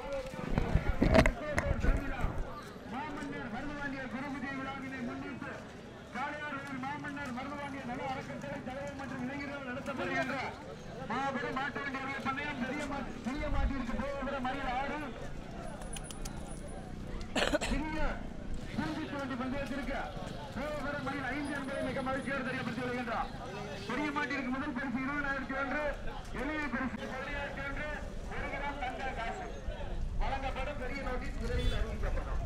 மாமன்னர் மருதுவாண்டிய குருபதி விழாவினை முன்னிட்டு காளையார்களின் மாமன்னர் மருதுவாண்டிய நல அறக்கட்டளை தலைவர் மற்றும் இளைஞர்கள் நடத்தப்படுகின்ற மாபெரும் மாட்டு வண்டியர்கள் பண்ணையம் பெரிய மாட்டு சிறிய மாட்டிற்கு போகிற மறியல் ஆறு சிறிய பூஞ்சிட்டு வண்டி பந்தயத்திற்கு போகிற மறியல் ஐந்து என்பதை மிக மகிழ்ச்சியோடு தெரியப்படுத்தி வருகின்றார் பெரிய மாட்டிற்கு முதல் பரிசு இருபதாயிரத்தி ஒன்று எளிய பரிசு பதினாயிரத்தி ஒன்று ஒரு கிராம் தங்க காசு வழங்கப்படும் பெரிய நோட்டீஸ் விரைவில் அறிவிக்கப்படும்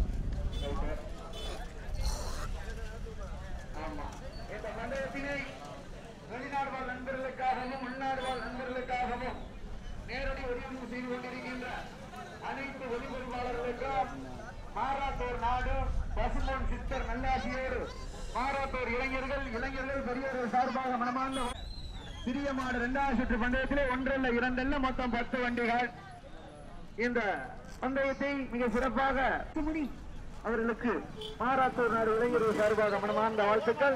ஆமா இந்த மண்டபத்தினை வெளிநாடு வாழ் நண்பர்களுக்காகவும் உள்நாடு வாழ் நண்பர்களுக்காகவும் நேரடி ஒளிபரப்பு செய்து கொண்டிருக்கின்ற அனைத்து ஒளிபரப்பாளர்களுக்கும் மாறாத்தோர் நாடு பசுமோன் சித்தர் நல்லாசியோடு மாறாத்தோர் இளைஞர்கள் இளைஞர்கள் பெரியவர்கள் சார்பாக மனமார்ந்த சிறிய மாடு இரண்டாவது சுற்று பந்தயத்திலே ஒன்றல்ல இரண்டல்ல மொத்தம் பத்து வண்டிகள் இந்த பந்தயத்தை மிக சிறப்பாக சுமணி அவர்களுக்கு மாறாத்தூர் நாடு இளைஞர்கள் சார்பாக மனமார்ந்த வாழ்த்துக்கள்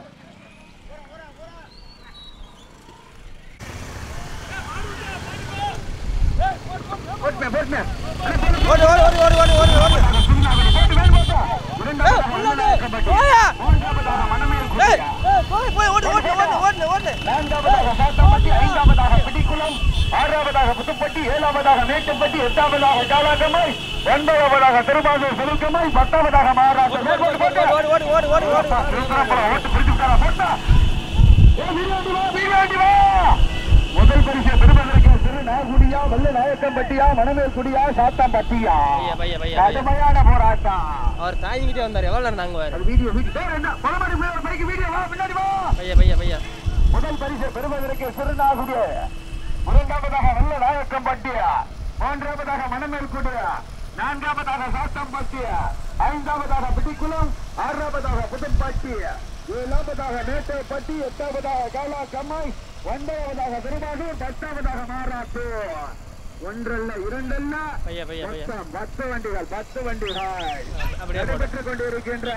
போட்டுமே, போட்டுமே. ஓடு ஓடு ஓடு ஓடு ஓடு ஓடு ஓடு போட்டு மேல் போட்டா. இரண்டாவது ஏய், உள்ள வந்து, கபடி. போயா. மூன்றாவதாக மணமேல் ஏய் குட்டியா. ஏய், போய் போய் ஓடு ஓடு ஓடு ஓடு ஓடு நான்காவதாக சாத்தம்பட்டி ஐந்தாவதாக பிடிக்குளம் ஆறாவதாக புதுப்பட்டி ஏழாவதாக மேட்டுப்பட்டி எட்டாவதாக காலாக்கமாய் ஒன்பதாவதாக திருமாசூர் சுருக்கமாய் பத்தாவதாக மகாராஷ்டிரா மேல் போட்டு, போட்டு. ஓடு ஓடு ஓடு ஓடு ஓடு போட்டா, திருப்பரம்புரம் ஓட்டு பிடிச்சு விட்டாரா, போட்டா. ஏய், வீராண்டி வா, வீராண்டி வா. முதல் பரிசு பெறுவதற்கு சிறு நாகுடியா வல்ல நாயக்கம்பட்டியா மணமேல் குடியா சாத்தாம்பட்டியா பையா பையா பையா பையா கடுமையான போராட்டம் அவர் தாங்கிட்டே வந்தார் எவ்வளோ நேரம் தாங்குவார் அது வீடியோ வீடியோ ஏய், என்ன பலமணி ஒரு மணிக்கு வீடியோ வா பின்னாடி வா பையா பையா பையா முதல் பரிசு பெறுவதற்கு சிறுநாகுடி இரண்டாவதாக நல்ல நாயக்கம் பட்டியா மூன்றாவதாக மணமேல் குடியா நான்காவதாக சாத்தம்பட்டி ஐந்தாவதாக பிடிக்குளம் ஆறாவதாக புதுப்பட்டி ஏழாவதாக மேட்டப்பட்டி எட்டாவதாக காலா கம்மாய் ஒன்பதாவதாக திருமாசூர் பத்தாவதாக மாறாத்தூர் ஒன்றல்ல இரண்டல்ல பையா பையா பையா மொத்தம் பத்து வண்டிகள் பத்து வண்டிகள் அப்படியே போடு. நடைபெற்றுக் கொண்டிருக்கின்ற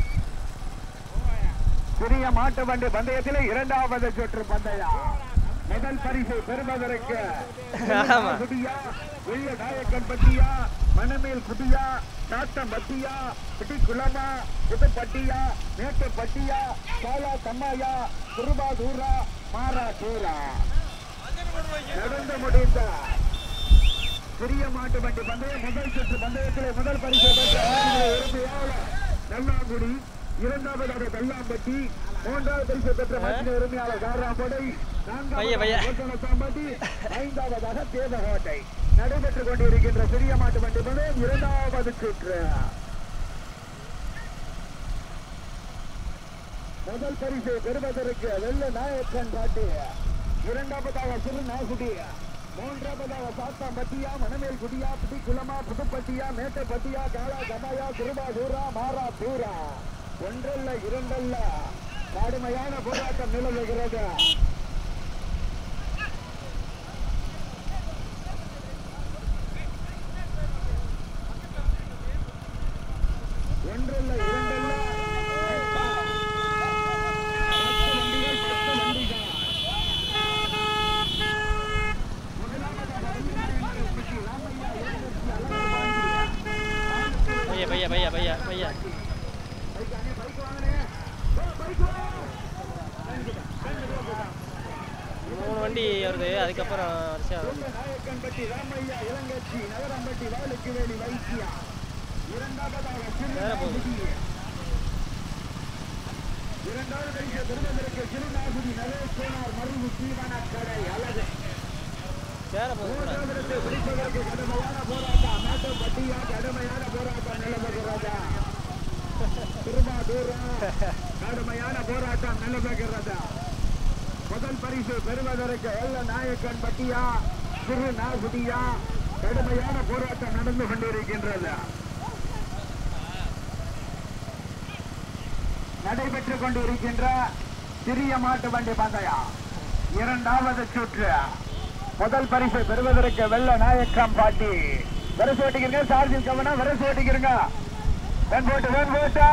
சிறிய மாட்டு வண்டி பந்தயத்திலே இரண்டாவது சுற்று பந்தயம் முதல் பரிசை பெறுவதற்கு ஆமா. குடியா வெள்ள நாயக்கன் பட்டியா மணமேல் குடியா சாத்தம் பட்டியா பிடிக்குளமா புதுப்பட்டியா மேட்டுப்பட்டியா காலா தம்மாயா குருபாதூரா மாரா தூரா நடந்து முடிந்த சிறிய மாட்டு வண்டி பந்தயம் முதல் சுற்று பந்தயத்திலே முதல் பரிசு பெற்ற ஆளுநர் உரிமையாளர் நல்லாங்குடி இரண்டாவதாக கல்லாம்பட்டி மூன்றாவது பரிசு பெற்ற மத்திய உரிமையாளர் காராம்படை பைய, பைய. நான்காவது ஐந்தாவதாக தேவகோட்டை நடைபெற்றுக் கொண்டிருக்கின்ற சிறிய மாட்டு வண்டி பந்தயம் இரண்டாவது சுற்று முதல் பரிசை பெறுவதற்கு வெள்ள நாயக்கன் பாட்டி இரண்டாவதாக சிறு நாகுடி மூன்றாவதாக சாத்தாம்பட்டியா மணமேல் குடியா புதுக்குளமா புதுப்பட்டியா மேட்டப்பட்டியா காலா கமாயா குருபா தூரா மாரா தூரா ஒன்றல்ல இரண்டல்ல கடுமையான போராட்டம் நிலவுகிறது ஒன்றல்ல இரண்டல்ல பத்து வண்டிகள், பத்து வண்டிகள். பையா பையா பையா பையா பையா மூணு வண்டி வருது அதுக்கப்புறம் வரிசையா வரும். நாயக்கன்பட்டி ராமையா இளங்கட்சி நகரம்பட்டி வாளுக்கு வேலி வைத்தியா இரண்டாவதாக நேரா போகுது. சிறுநாகுடி இரண்டாவது பரிசு பெறுவதற்கு சிறுநாகுடி நரேஷ் சோனார் மருவு தீவன கடை அழகு சேர போகுது கூட மூன்றாவது பிடிப்பதற்கு கடுமையான போராட்டம் மேட்டப்பட்டியா கடுமையான போராட்டம் நிலவுகிறதா திருமா தூரம் கடுமையான போராட்டம் நிலவுகிறதா முதல் பரிசு பெறுவதற்கு எல்ல நாயக்கன் பட்டியா சிறு நாகுடியா கடுமையான போராட்டம் நடந்து கொண்டிருக்கின்றது நடைபெற்றுக் கொண்டிருக்கின்ற சிறிய மாட்டு வண்டி பந்தயம் இரண்டாவது சுற்று முதல் பரிசு பெறுவதற்கு வெள்ள நாயக்கம் பாட்டி விரசு ஓட்டிக்கிறங்க சார்ஜில் கவனம் விரசு ஓட்டிக்கிறங்க வெண் போட்டு வெண் போட்டா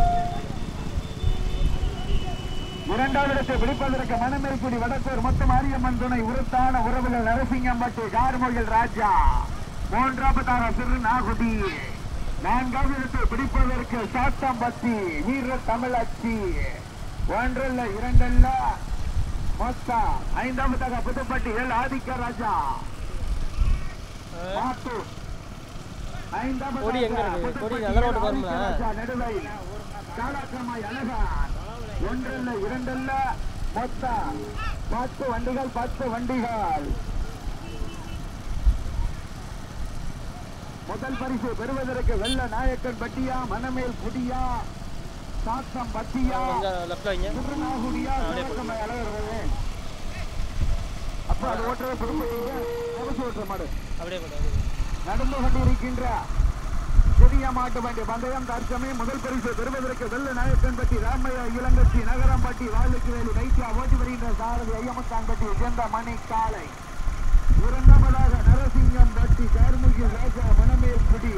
இரண்டாவது இடத்தை பிடிப்பதற்கு மணமேல்குடி வடக்கூர் மொத்தம் மாரியம்மன் துணை உருத்தான உறவுகள் நரசிங்கம்பட்டி கார்முகில் ராஜா மூன்றாவதாக திருநாகுடி நான்காவது இடத்தை பிடிப்பதற்கு சாத்தம்பத்தி வீர தமிழச்சி ஒன்றல்ல இரண்டல்ல மொத்தம் ஐந்தாவதாக புதுப்பட்டி எல் ஆதிக்க ராஜா மாத்தூர் ஐந்தாவதாக கொடி எங்க இருக்கு? கொடி புதுப்பட்டி நல்ல ரோட்டுக்கு எல் வரும்ல? ஆதிக்க ராஜா நெடுவை காலாக்கிரமாய் அழகான் ஒன்றல்ல இரண்டல்ல மொத்தம் பத்து வண்டிகள் பத்து வண்டிகள் முதல் பரிசு பெறுவதற்கு வெள்ள நாயக்கன் பட்டியா மணமேல் குடியா சாத்தம் பட்டியா கொஞ்சம் லெஃப்ட்ல வைங்க திருநாகுடியா அப்படியே போடு. சிவகங்கை அழகர்களே அப்ப அது ஓட்டுற பெரும்பட்டிங்க கவசி ஓட்டுற மாடு அப்படியே போடு அப்படியே போடு. நடந்து கொண்டிருக்கின்ற பெரிய மாட்டு வண்டி பந்தயம் தற்சமயம் முதல் பரிசு பெறுவதற்கு வெள்ள நாயக்கன்பட்டி ராமையா இளங்கச்சி நகரம்பட்டி வாழுக்கு வேலி வைத்தியா ஓட்டி வருகின்ற சாரதி ஐயமத்தான்பட்டி சேர்ந்த மணி காலை இரண்டாவதாக நரசிங்கம் பட்டி கார்முகி ராஜா மணமேல் குடி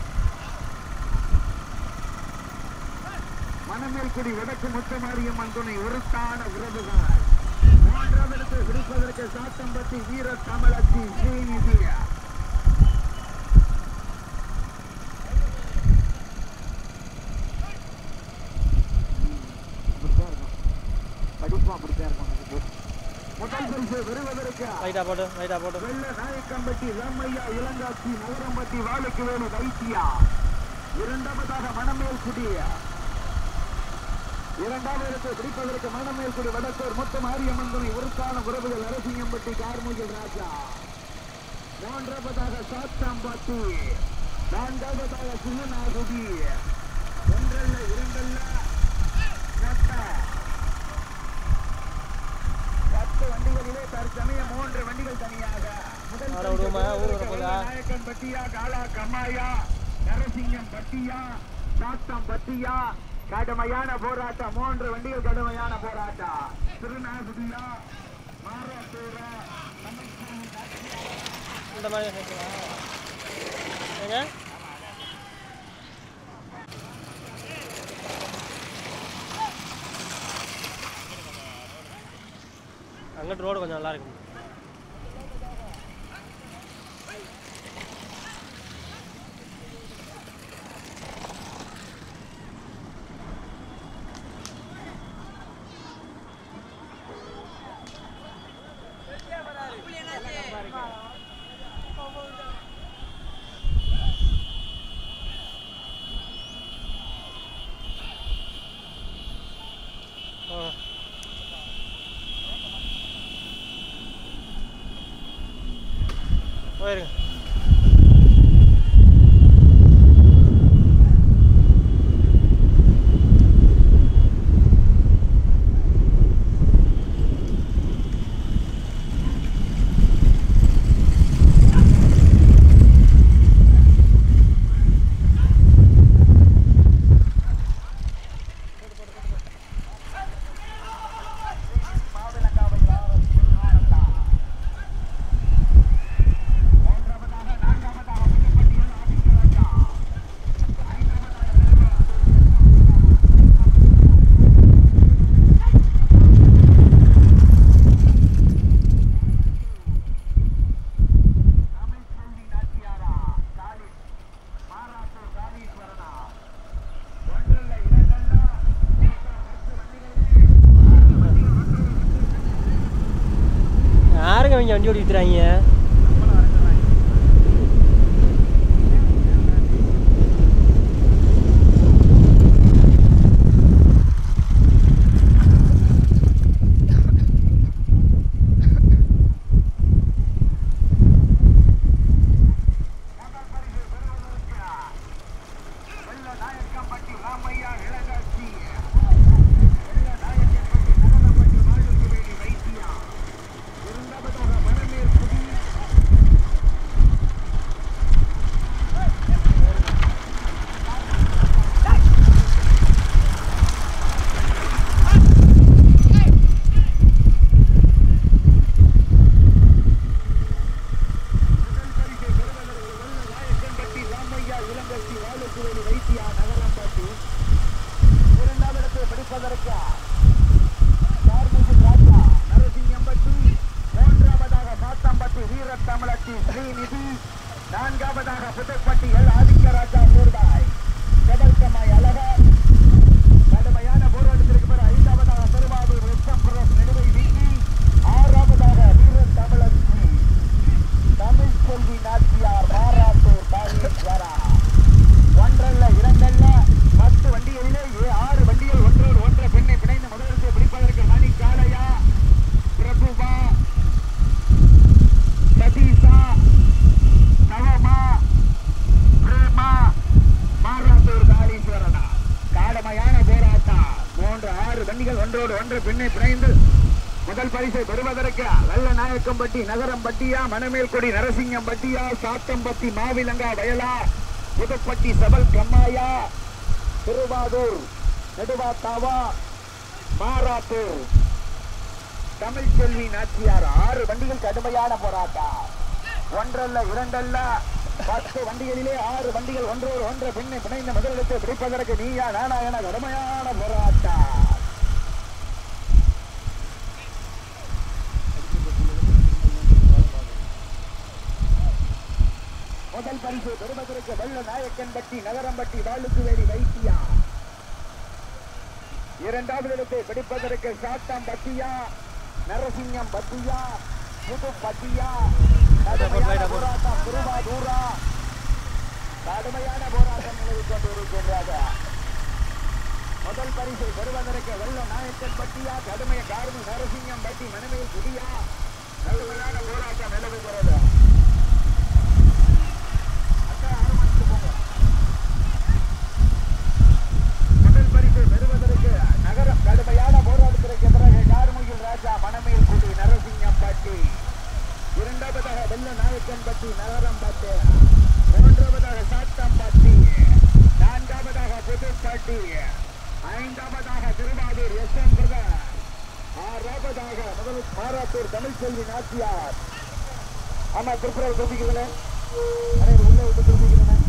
மணமேல் குடி வடக்கு முத்தமாரியம்மன் துணை உருத்தான உறவுகள் மூன்றாவது இடத்தை பிடிப்பதற்கு சாத்தம்பட்டி வீர தமிழச்சி ஸ்ரீநிதியா அப்படித்தான் இருக்கும் படிப்பும் அப்படித்தான் இருக்கும் நமக்கு. முதல் பரிசு பெறுவதற்கு ரைட்டா போட்டு ரைட்டா போட்டு வெள்ள நாயக்கம்பட்டி ராமையா இளங்காட்சி நகரம்பட்டி வாழுக்கு வேலு வைத்தியா இரண்டாவதாக மணமேல் குடிய இரண்டாவது இடத்தை பிடிப்பதற்கு மணமேல் குடி வடக்கூர் மொத்த மாரியம்மன் துணை உருக்கான உறவுகள் நரசிங்கம்பட்டி கார்முகில் ராஜா மூன்றாவதாக சாத்தாம்பட்டி நான்காவதாக சிவநாகுடி ஒன்றல்ல இரண்டல்ல மொத்த பத்து வண்டிகளிலே தற்சமயம் மூன்று வண்டிகள் தனியாக முதல் ஆட விடுவோமா? ஊர் வர போதா? நாயக்கன் பட்டியா காலா கம்மாயா நரசிங்கம் பட்டியா சாத்தம் பட்டியா கடுமையான போராட்டம் மூன்று வண்டிகள் கடுமையான போராட்டம் திருநாகுடியா மாராத்தூரா இந்த மாதிரி சேர்க்கலாம். ஏங்க அங்கிட்டு ரோடு கொஞ்சம் நல்லா இருக்கும் ஆ. போயிருங்க யாருங்க அவங்க வண்டி ஓடி வித்துறாங்க நாயக்கம்பட்டி ராமையா இளங்காட்சி வெள்ள நாயக்கம்பட்டி நகரம்பட்டி வாழ்வுக்கு வேண்டி வைத்தியா இரண்டாவதாக மணமேல் குடி முதல் பரிசை பெறுவதற்கு வெள்ள நாயக்கம்பட்டி ராமையா இளங்கட்சி வாழ்வுக்கு வேண்டி வைத்தியா நகரம்பட்டி இரண்டாவது இடத்தை பிடிப்பதற்கு கார்முகி ராஜா நரசிங்கம்பட்டி மூன்றாவதாக சாத்தம்பட்டி வீர தமிழச்சி ஸ்ரீநிதி நான்காவதாக புதுப்பட்டிகள் ஆதிக்கராஜா பூர்வாய் செவல்கமாய் அழகர் கடுமையான போராட்டத்திற்கு பிறகு ஐந்தாவதாக திருவாரூர் வெப்பம் புரம் நெடுவை வீட்டி ஆறாவதாக வீரர் தமிழச்சி தமிழ் செல்வி நாச்சியார் மாராத்தூர் காளீஸ்வரா ஒன்றல்ல இரண்டல்ல பத்து வண்டிகளிலே ஏ- ஆறு வண்டிகள் ஒன்றோடு ஒன்ற பெண்ணை பிணைந்து முதலிடத்தை பிடிப்பதற்கு மணி காளையா பிரபுவா சதீஷா நவமா பிரேமா மாராத்தூர் காளீஸ்வரனா காடமையான போராட்டம் மூன்று ஆறு வண்டிகள் ஒன்றோடு ஒன்று பின்னை பிணைந்து முதல் பரிசை பெறுவதற்கு வெள்ள நாயக்கம்பட்டி நகரம்பட்டியா மணமேல்குடி நரசிங்கம்பட்டியா சாத்தம்பட்டி மாவிலங்கா வயலா புதுப்பட்டி செபல் கம்மாயா திருவாரூர் நெடுவாத்தாவா மாராத்தூர் தமிழ் செல்வி நாச்சியார் ஆறு வண்டிகள் கடுமையான போராட்டம் ஒன்றல்ல இரண்டல்ல பத்து வண்டிகளிலே ஆறு வண்டிகள் ஒன்றோடு ஒன்று பின்னை பிணைந்த முதலிடத்தை பிடிப்பதற்கு நீயா நானா என கடுமையான போராட்டம் முதல் பரிசு பெறுவதற்கு வெள்ள நாயக்கன்பட்டி நகரம்பட்டி வாழுக்குவேரி வைத்தியா இரண்டாவது இடத்தை பிடிப்பதற்கு சாத்தம் பட்டியா நரசிங்கம் பட்டியா புது பட்டியா கடுமையான போராட்டம் திருவாரூரா கடுமையான போராட்டம் நிலவிக் கொண்டிருக்கின்றது முதல் பரிசு பெறுவதற்கு வெள்ள நாயக்கன் பட்டியா கடுமைய கார்மி நரசிங்கம் பட்டி மனமையில் குடியா கடுமையான போராட்டம் நிலவுகிறது அக்கா, ஆறு மணிக்கு போங்க. முதல் பரிசு பெறுவதற்கு நகரம் கடுமையான போராட்டத்திற்கு பிறகு கார்முகில் ராஜா மணமையில் குடி நரசிங்கம் பட்டி இரண்டாவதாக வெள்ள நாயக்கன் பட்டி நகரம் பட்டு மூன்றாவதாக சாத்தம் பட்டி நான்காவதாக புதுப்பட்டி ஐந்தாவதாக திருவாரூர் எஸ் எம் பிரதர் ஆறாவதாக முதல் மாராத்தூர் தமிழ்ச்செல்வி நாச்சியார் ஆமா திருப்புரம் திருப்பிக்கிறேன் உள்ள விட்டு திருப்பிக்கிறேன்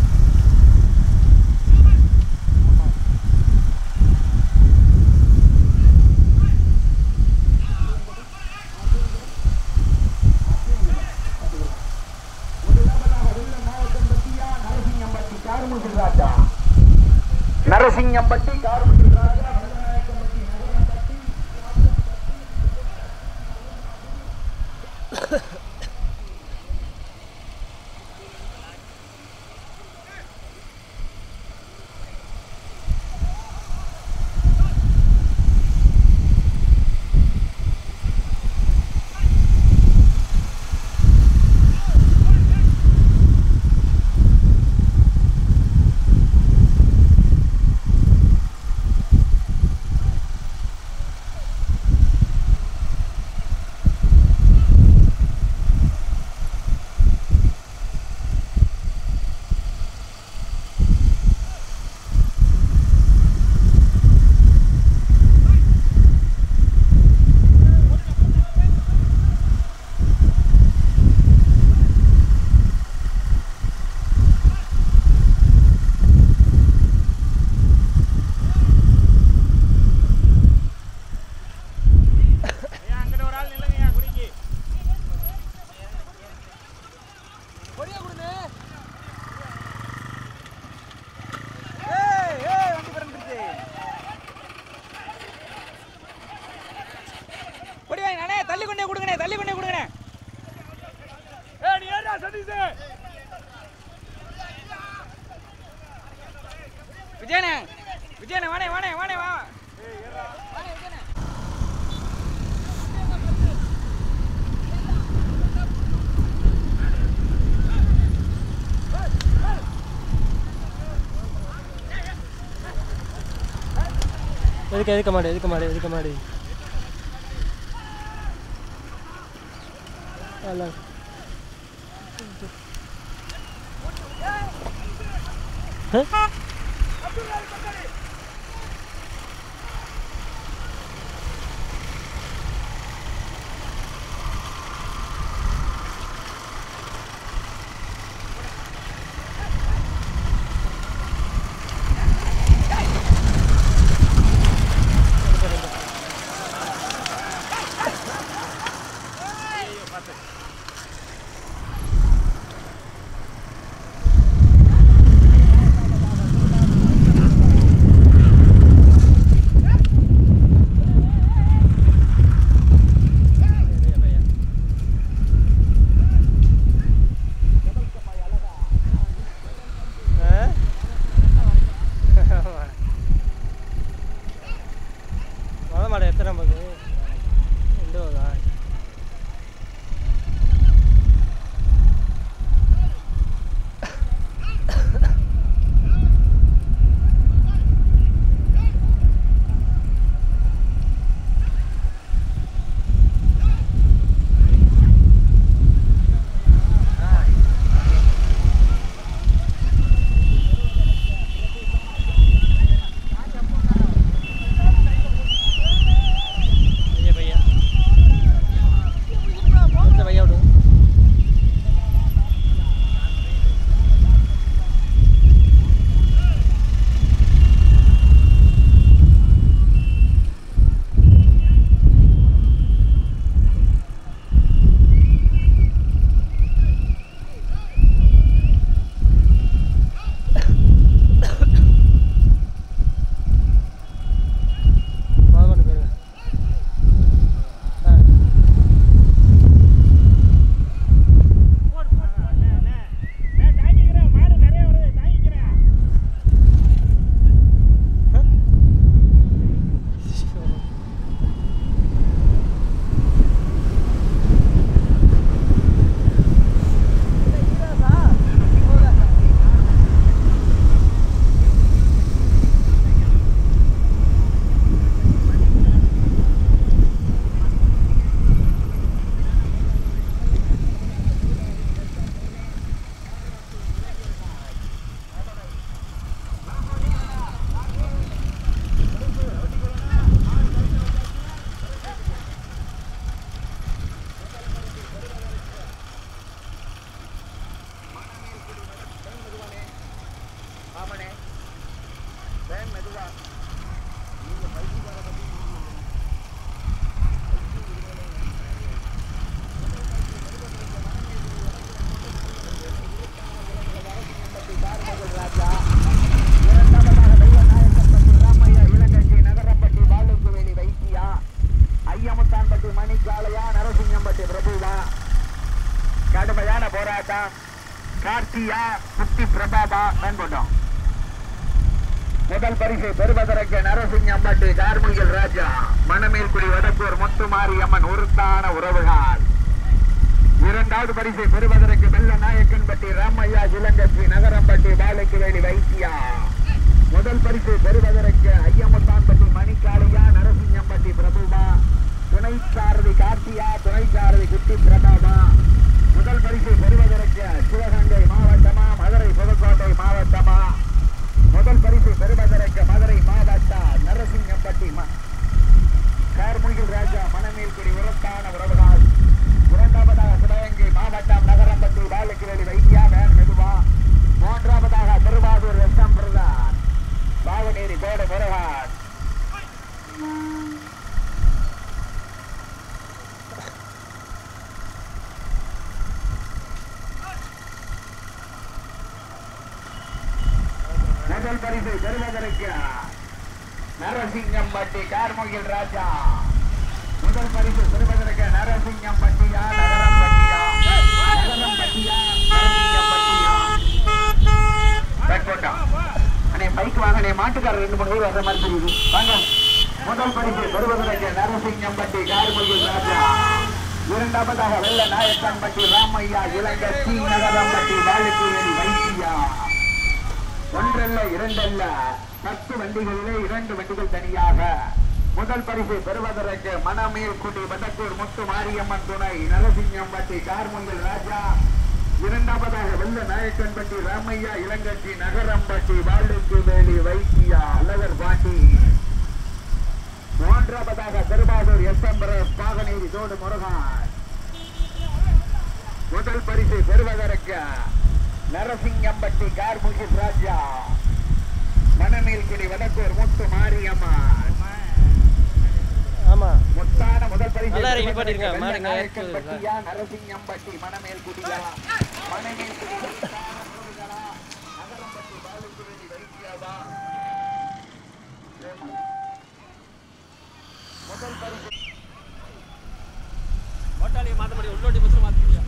நரசிங்கம்பட்டி கார்முகில் ராஜா நரசிங்கம்பட்டி கார்முகில் ராஜா வெள்ளநாயக்கம்பட்டி நகரம்பட்டி கொடி வாங்க நானே தள்ளி கொண்டே கொடுங்கண்ணே தள்ளி கொண்டே கொடுங்கண்ணே விஜயண்ணே விஜயண்ணே வாணே வாணே வாணே வா வாணே, விஜயண்ணே. எதுக்கு எதுக்க மாடு எதுக்க மாடு எதுக்க மாடு அல்ல கார்த்தியா குட்டி பிரபாபா மேன்பட்டோம் முதல் பரிசை பெறுவதற்கு நரசிங்கம்பட்டி கார்முகில் ராஜா மணமேல்குடி வடக்கூர் முத்துமாரியம்மன் உருத்தான உறவுகால் இரண்டாவது பரிசை பெறுவதற்கு வெள்ள நாயக்கன்பட்டி ராமையா இளங்கட்சி நகரம்பட்டி பாலக்குவேலி வைத்தியா முதல் பரிசை பெறுவதற்கு ஐயமுத்தான்பட்டி மணிக்காளையா நரசிங்கம்பட்டி பிரபுமா துணை சாரதி கார்த்தியா துணை சாரதி குட்டி பிரபாபா முதல் பரிசை பெறுவதற்கு சிவகங்கை மாவட்டமா மதுரை புதுக்கோட்டை மாவட்டமா முதல் பரிசு பெறுவதற்கு மதுரை மாவட்ட நரசிங்கம்பட்டி ம- கார்முகில் ராஜா மணமேல்குடி உரத்தான உறவுகள் இரண்டாவதாக சிவகங்கை மாவட்டம் நகரம்பட்டி பாலக்கிவேலி வைத்தியா வேன் மெதுவா மூன்றாவதாக திருவாரூர் எஸ் எம் பிரதான் பாவநேரி கோடை முருகன் முதல் பரிசை பெறுவதற்கு நரசிங்கம்பட்டி கார்முகில் ராஜா முதல் பரிசு பெறுவதற்கு நரசிங்கம்பட்டியா நகரம்பட்டியா நகரம்பட்டியா நரசிங்கம்பட்டியா பேக் போட்டா அண்ணே பைக் வாங்க அண்ணே மாட்டுக்காரர் ரெண்டு மூணு பேர் வர்ற மாதிரி தெரியுது வாங்க முதல் பரிசு பெறுவதற்கு நரசிங்கம்பட்டி கார்முகில் ராஜா இரண்டாவதாக வெள்ள நாயக்கன்பட்டி ராமையா இளங்கட்சி நகரம்பட்டி வாழுக்குவேலி வைத்தியா ஒன்றல்ல இரண்டல்ல பத்து வண்டிகளிலே இரண்டு வண்டிகள் தனியாக முதல் பரிசு பெறுவதற்கு மணமேல்குடி வடக்கூர் முத்து மாரியம்மன் துணை நரசிங்கம்பட்டி கார்முங்கல் ராஜா இரண்டாவதாக வெள்ள நாயக்கன்பட்டி ராமையா இளங்கட்சி நகரம்பட்டி வாழுக்கு வேலி வைத்தியா அழகர் பாண்டி மூன்றாவதாக திருவாரூர் எஸ் எம் பாகனேரி தோடு முருகன் முதல் பரிசு பெறுவதற்கு நரசிங்கம்பட்டி கார்முகில் ராஜா மணமேல்குடி வடக்கூர் முத்து மாரியம்மன் ஆமாம் முத்தான முதல் பரிசு நல்லா இறங்கி பெறுவதற்கு பாட்டிருங்க, வெள்ள மாடுங்க, நாயக்கன்பட்டியா, நரசிங்கம்பட்டி மணமேல்குடியா மணமேல்குடி முத்தான முருகனா, நகரம்பட்டி பாலுக்குடி வைத்தியாவா முதல் பரிசு ஓட்டாளியை மாற்ற முடியும் உள்ளோட்டி பஸ்ஸில் மாற்ற முடியும்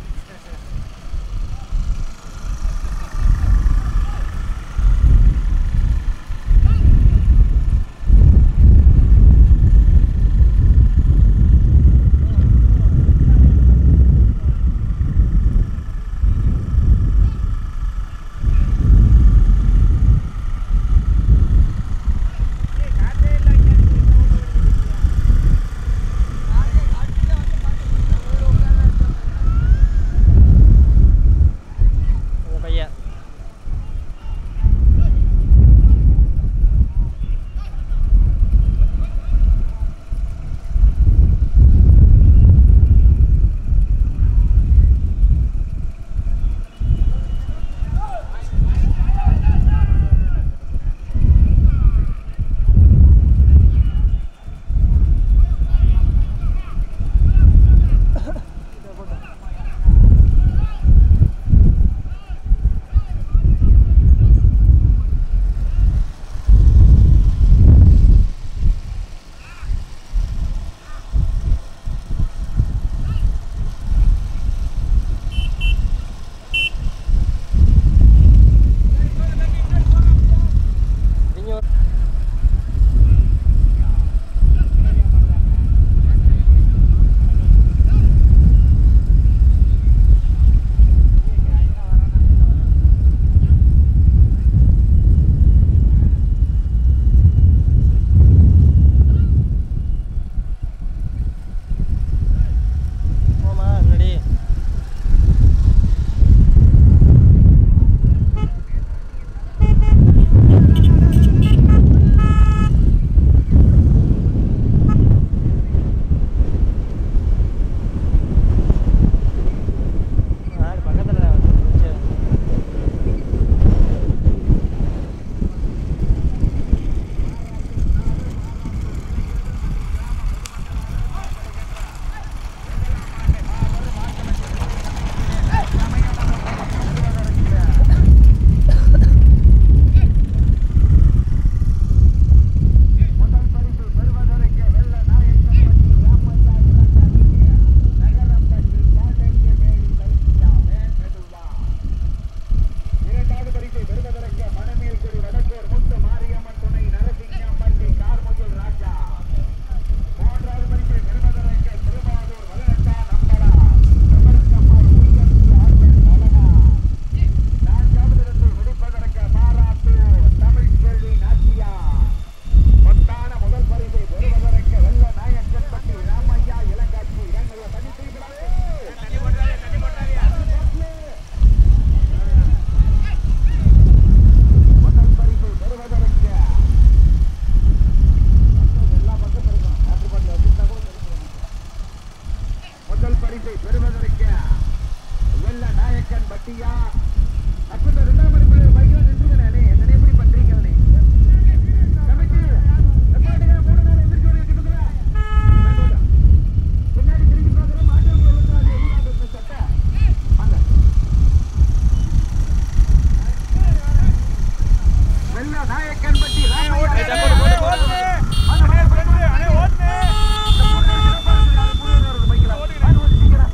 அப்ப இந்த ரெண்டாம் மணி பிள்ளை பைக்ல நின்றுங்கண்ணே அண்ணே. என்னண்ணே இப்படி பண்றீங்க அண்ணே? கமிட்டி, நிப்பாட்டுங்க, மூணு நாள் எந்திரிச்சு ஓடி வச்சுக்கோங்க. வேண்டாம். பின்னாடி திரும்பி பார்க்குறோம், மாட்டு வண்டி ஒழுங்கா அது எதுக்காக இந்த சட்டை? வாங்க. வெள்ள நாயக்கன்பட்டி ராமையா. அந்த மேல் பிறகு, அண்ணே, ஓட்டுனே. இந்த மூணு நாள் சிறப்பா இருக்குது. அது மூணு நாள் வருது பைக்ல. வாங்க, ஓடி சீக்கிரம்.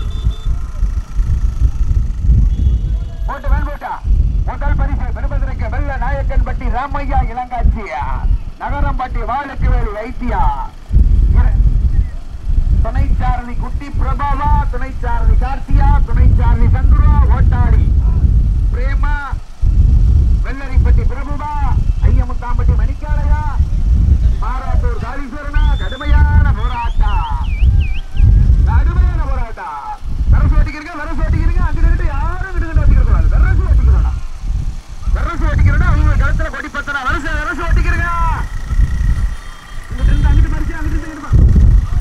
போட்டு வேல் போட்டா முதல் பரிசு பெறுவதற்கு வெள்ள நாயக்கன்பட்டி ராமையா இளங்காட்சியா நகரம்பட்டி வாழுக்கு வேலு வைத்தியா இர- துணைச்சாரதி குட்டி பிரபாவா துணைச்சாரதி கார்த்தியா துணைச்சாரதி சந்துருவா ஓட்டாளி பிரேமா வெள்ளரிப்பட்டி பிரபுவா ஐயமுத்தாம்பட்டி மணிக்காளையா மாராத்தூர் காளீஸ்வரனா கடுமையான போராட்டம் கடுமையான போராட்டம் வரசு ஓட்டிக்கிறீங்க வரசு ஓட்டிக்கிறீங்க அங்கிட்டு இங்கிட்டு யாரும் இங்கிட்டு இங்கிட்டு ஓட்டிக்கிற கூடாது வரசு ஓட்டிக்கிறோம் வரசு ஓட்டிக்கிறோம்னா அவங்க கழுத்துல கொடி பத்தனா வரசு வரசு ஓட்டிக்கிறீங்க இங்கிட்டு இருந்து அங்கிட்டு மறிச்சு அங்கிட்டு இருந்து இங்கிட்டு பா.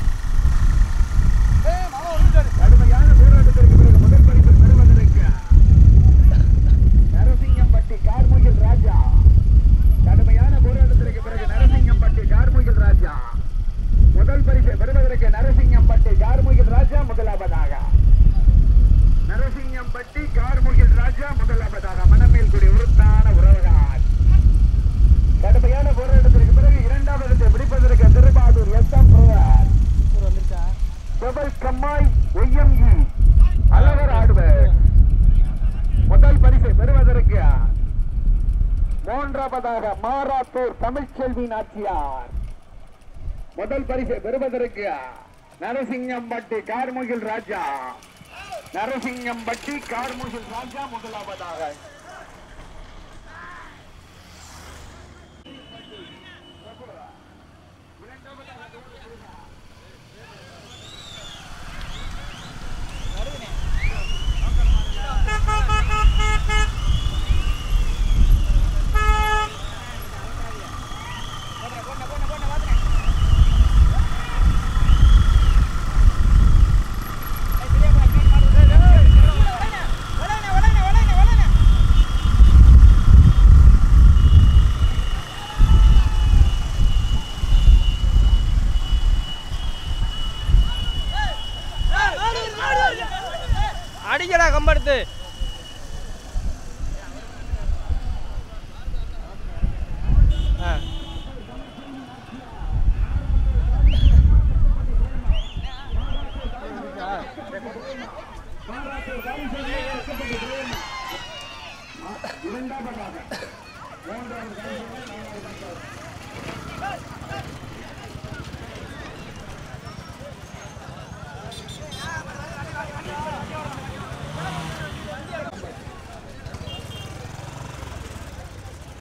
கடுமையான போராட்டத்திற்கு பிறகு முதல் பரிசு பெறுவதற்கு நரசிங்கம்பட்டி கார்முகில் ராஜா கடுமையான போராட்டத்திற்கு பிறகு நரசிங்கம்பட்டி கார்முகில் ராஜா முதல் பரிசு பெறுவதற்கு நரசிங்கம்பட்டி கார்முகில் ராஜா முதலாவதாக நரசிங்கம்பட்டி கார்முகில் ராஜா முதலாவதாக மணமேல் குடி உருத்தான உறவுகார் கடுமையான போராட்டத்திற்கு பிறகு இரண்டாவது இடத்தை பிடிப்பதற்கு திருபாதூர் எஸ் எம் பிரவர் ஒரு வந்துருச்சா பிரபல் கம்மாய் ஒய்எம்இ அழகர் ஆடுவர் முதல் பரிசை பெறுவதற்கு மூன்றாவதாக மாராத்தூர் தமிழ்ச்செல்வி நாச்சியார் முதல் பரிசை பெறுவதற்கு நரசிங்கம்பட்டி கார்முகில் ராஜா நரசிங்கம்பட்டி கார்முகில் ராஜா முதலாவதாக அடிக்கடா கம்பெடுத்து